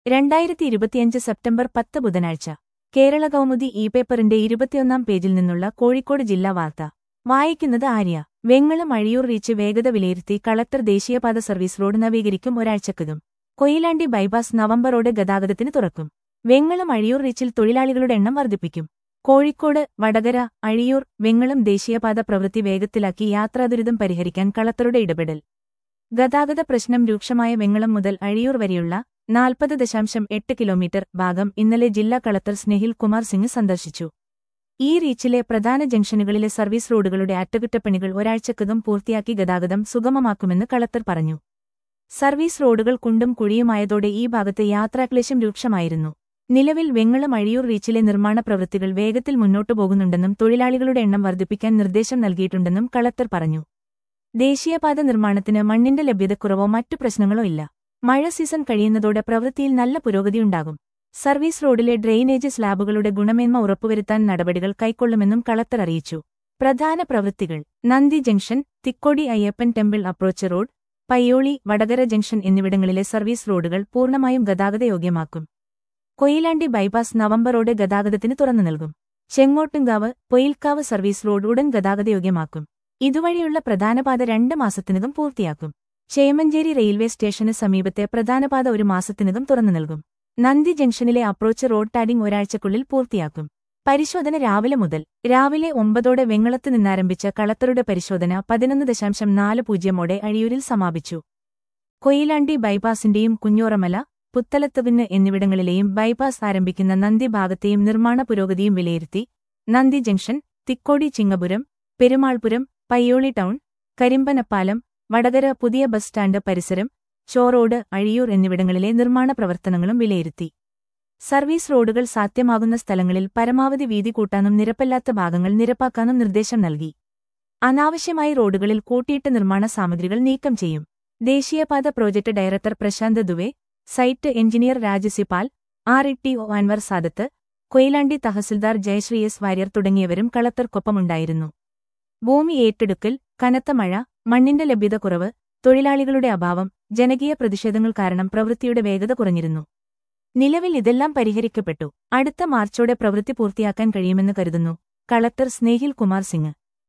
രണ്ടായിരത്തി ഇരുപത്തിയഞ്ച് സെപ്റ്റംബർ പത്ത് ബുധനാഴ്ച കേരള കൗമുദി ഇ പേപ്പറിന്റെ ഇരുപത്തിയൊന്നാം പേജിൽ നിന്നുള്ള കോഴിക്കോട് ജില്ലാ വാർത്ത വായിക്കുന്നത് ആര്യ വെങ്ങളം അഴിയൂർ റീച്ച് വേഗത വിലയിരുത്തി കളക്ടർ ദേശീയപാത സർവീസ് റോഡ് നവീകരിക്കും ഒരാഴ്ചക്കകം കൊയിലാണ്ടി ബൈപ്പാസ് നവംബറോടെ ഗതാഗതത്തിന് തുറക്കും വെങ്ങളം അഴിയൂർ റീച്ചിൽ തൊഴിലാളികളുടെ എണ്ണം വർദ്ധിപ്പിക്കും കോഴിക്കോട് വടകര അഴിയൂർ വെങ്ങളം ദേശീയപാത പ്രവൃത്തി വേഗത്തിലാക്കി യാത്രാദുരിതം പരിഹരിക്കാൻ കളക്ടറുടെ ഇടപെടൽ ഗതാഗത പ്രശ്നം രൂക്ഷമായ വെങ്ങളം മുതൽ അഴിയൂർ വരെയുള്ള നാൽപ്പത് ദശാംശം എട്ട് കിലോമീറ്റർ ഭാഗം ഇന്നലെ ജില്ലാ കളക്ടർ സ്നേഹിൽ കുമാർ സിംഗ് സന്ദർശിച്ചു ഈ റീച്ചിലെ പ്രധാന ജംഗ്ഷനുകളിലെ സർവീസ് റോഡുകളുടെ അറ്റകുറ്റപ്പണികൾ ഒരാഴ്ചക്കകം പൂർത്തിയാക്കി ഗതാഗതം സുഗമമാക്കുമെന്ന് കളക്ടർ പറഞ്ഞു സർവീസ് റോഡുകൾ കുണ്ടും കുഴിയുമായതോടെ ഈ ഭാഗത്ത് യാത്രാക്ലേശം രൂക്ഷമായിരുന്നു നിലവിൽ വെങ്ങളം അഴിയൂർ റീച്ചിലെ നിർമ്മാണ പ്രവൃത്തികൾ വേഗത്തിൽ മുന്നോട്ടു പോകുന്നുണ്ടെന്നും തൊഴിലാളികളുടെ എണ്ണം വർദ്ധിപ്പിക്കാൻ നിർദ്ദേശം നൽകിയിട്ടുണ്ടെന്നും കളക്ടർ പറഞ്ഞു ദേശീയപാത നിർമ്മാണത്തിന് മണ്ണിന്റെ ലഭ്യതക്കുറവോ മറ്റു പ്രശ്നങ്ങളോ ഇല്ല മഴ സീസൺ കഴിയുന്നതോടെ പ്രവൃത്തിയിൽ നല്ല പുരോഗതിയുണ്ടാകും സർവീസ് റോഡിലെ ഡ്രെയിനേജ് സ്ലാബുകളുടെ ഗുണമേന്മ ഉറപ്പുവരുത്താൻ നടപടികൾ കൈക്കൊള്ളുമെന്നും കളക്ടർ അറിയിച്ചു പ്രധാന പ്രവൃത്തികൾ Nandi junction Thikkodi Ayyappan temple approach road Payyoli Vadakara junction എന്നിവിടങ്ങളിലെ സർവീസ് റോഡുകൾ പൂർണ്ണമായും ഗതാഗതയോഗ്യമാക്കും കൊയിലാണ്ടി ബൈപ്പാസ് നവംബറോടെ ഗതാഗതത്തിന് തുറന്നു നൽകും ചെങ്ങോട്ടുംകാവ് പൊയിൽക്കാവ് സർവീസ് റോഡ് ഉടൻ ഗതാഗതയോഗ്യമാക്കും ഇതുവഴിയുള്ള പ്രധാനപാത രണ്ട് മാസത്തിനകം പൂർത്തിയാക്കും ചേമഞ്ചേരി റെയിൽവേ സ്റ്റേഷന് സമീപത്തെ പ്രധാനപാത ഒരു മാസത്തിനകം തുറന്നു നൽകും നന്ദി ജംഗ്ഷനിലെ അപ്രോച്ച് റോഡ് ടാഡിംഗ് ഒരാഴ്ചക്കുള്ളിൽ പൂർത്തിയാക്കും പരിശോധന രാവിലെ മുതൽ രാവിലെ ഒമ്പതോടെ വെങ്ങളത്ത് നിന്നാരംഭിച്ച കളക്ടറുടെ പരിശോധന പതിനൊന്ന് ദശാംശം നാല് പൂജ്യമോടെ അഴിയൂരിൽ സമാപിച്ചു കൊയിലാണ്ടി ബൈപ്പാസിന്റെയും കുഞ്ഞോറമല പുത്തലത്തുവിന് എന്നിവിടങ്ങളിലെയും ബൈപ്പാസ് ആരംഭിക്കുന്ന നന്ദി ഭാഗത്തെയും നിർമ്മാണ പുരോഗതിയും വിലയിരുത്തി നന്ദി ജംഗ്ഷൻ തിക്കോടി ചിങ്ങപുരം പെരുമാൾപുരം പയ്യോളി ടൗൺ കരിമ്പനപ്പാലം വടകര പുതിയ ബസ് സ്റ്റാൻഡ് പരിസരം ചോറോഡ് അഴിയൂർ എന്നിവിടങ്ങളിലെ നിർമ്മാണ പ്രവർത്തനങ്ങളും വിലയിരുത്തി സർവീസ് റോഡുകൾ സാധ്യമാകുന്ന സ്ഥലങ്ങളിൽ പരമാവധി വീതി കൂട്ടാനും നിരപ്പല്ലാത്ത ഭാഗങ്ങൾ നിരപ്പാക്കാനും നിർദ്ദേശം നൽകി അനാവശ്യമായി റോഡുകളിൽ കൂട്ടിയിട്ട നിർമ്മാണ സാമഗ്രികൾ നീക്കം ചെയ്യും ദേശീയപാത project director Prashant Dube site engineer Rajasipal R E T O Anwar Sadath Koyilandy tahsildar Jayasree S Warrier തുടങ്ങിയവരും കളക്ടർക്കൊപ്പമുണ്ടായിരുന്നു ഭൂമി ഏറ്റെടുക്കൽ കനത്ത മഴ മണ്ണിന്റെ ലഭ്യത കുറവ് തൊഴിലാളികളുടെ അഭാവം ജനകീയ പ്രതിഷേധങ്ങൾ കാരണം പ്രവൃത്തിയുടെ വേഗത കുറഞ്ഞിരുന്നു നിലവിൽ ഇതെല്ലാം പരിഹരിക്കപ്പെട്ടു അടുത്ത മാർച്ചോടെ പ്രവൃത്തി പൂർത്തിയാക്കാൻ കഴിയുമെന്ന് കരുതുന്നു കളക്ടർ സ്നേഹിൽ കുമാർ സിംഗ്